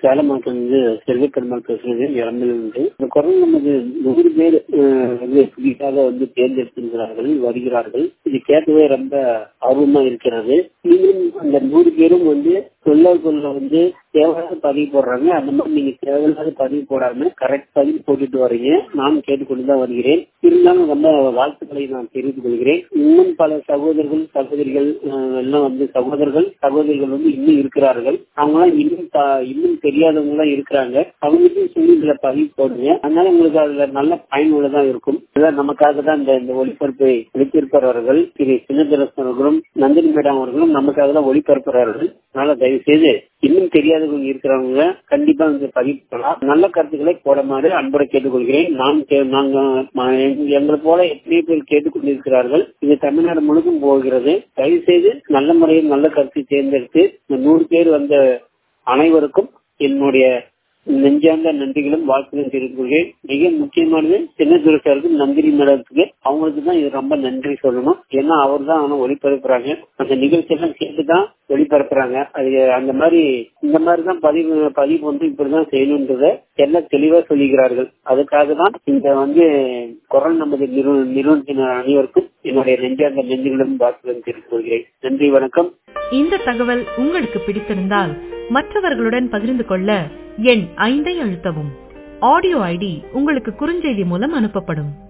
சேலம் மாவட்டம் வந்து செல்வ பெருமாள் பேசுறது இறந்திலிருந்து இந்த குரல் நமது நூறு பேர் அஹ், வந்து புதிதாக வந்து தேர்ந்தெடுத்திருக்கிறார்கள் வருகிறார்கள் இது கேட்கவே ரொம்ப ஆர்வமா இருக்கிறது நீங்களும் அந்த நூறு பேரும் வந்து சொல்ல சொல்ல வந்து தேவையில்லாத பதிவு போடுறாங்க அந்த மாதிரி நீங்க தேவையில்லாத பதிவு போடாம கரெக்ட் பதிவு போட்டுட்டு வரீங்க நானும் கேட்டுக்கொண்டுதான் வருகிறேன் இருந்தாலும் ரொம்ப வாழ்த்துக்களை நான் தெரிவித்துக் கொள்கிறேன் இன்னும் பல சகோதரர்கள் சகோதரிகள் அஹ், எல்லாம் வந்து சகோதரர்கள் சகோதரிகள் வந்து இன்னும் இருக்கிறார்கள் அவங்க எல்லாம் இன்னும் ப- இன்னும் தெரியாதவங்க எல்லாம் இருக்கிறாங்க அவங்களுக்கும் சொல்லி இதுல பதிவு போடுங்க அதனால உங்களுக்கு அதுல நல்ல பயனுள்ளதா இருக்கும் இதுதான் நமக்காக தான் இந்த இந்த ஒளிபரப்பை ஒளிபரப்பவர்கள் திரு சின்னதரசன் அவர்களும் நந்தினி மேடம் அவர்களும் நமக்காக தான் ஒளிபரப்புறார்கள் அதனால தயவு செய்து இன்னும் தெரியாதவங்க இருக்கிறவங்க கண்டிப்பா வந்து பதிவு பண்ணலாம் நல்ல கருத்துக்களை போடுமாறு அன்போட கேட்டுக்கொள்கிறேன் நான் கே- நாங்க ம- எங்க- எங்களை போல எத்தனையோ பேர் கேட்டுக்கொண்டிருக்கிறார்கள் இது தமிழ்நாடு முழுக்கும் போகிறது தயவு செய்து நல்ல முறையில் நல்ல கருத்தை தேர்ந்தெடுத்து இந்த நூறு பேர் வந்த அனைவருக்கும் என்னுடைய நெஞ்சார்ந்த நன்றிகளும் வாழ்த்துகளும் தெரிவித்துக் கொள்கிறேன் மிக முக்கியமானது சின்ன துரசாருக்கும் நந்தினி மேடத்துக்கு அவங்களுக்கு தான் இது ரொம்ப நன்றி சொல்லணும் ஏன்னா அவர் தான் அவனை ஒளிபரப்புறாங்க அந்த நிகழ்ச்சி எல்லாம் கேட்டுதான் ஒளிபரப்புறாங்க அது அந்த மாதிரி இந்த மாதிரி தான் பதிவு பதிவு வந்து இப்படிதான் செய்யணுன்றத எல்லாம் தெளிவா சொல்லுகிறார்கள் அதுக்காக தான் இந்த வந்து குரல் நமது நிறு- நிறுவனத்தினர் அனைவருக்கும் என்னுடைய நெஞ்சார்ந்த நன்றிகளும் வாழ்த்துகளும் தெரிவித்துக் கொள்கிறேன் நன்றி வணக்கம் இந்த தகவல் உங்களுக்கு பிடித்திருந்தால் மற்றவர்களுடன் பகிர்ந்து கொள்ள எண் ஐந்தை அழுத்தவும் ஆடியோ ஐடி உங்களுக்கு குறுஞ்செய்தி மூலம் அனுப்பப்படும்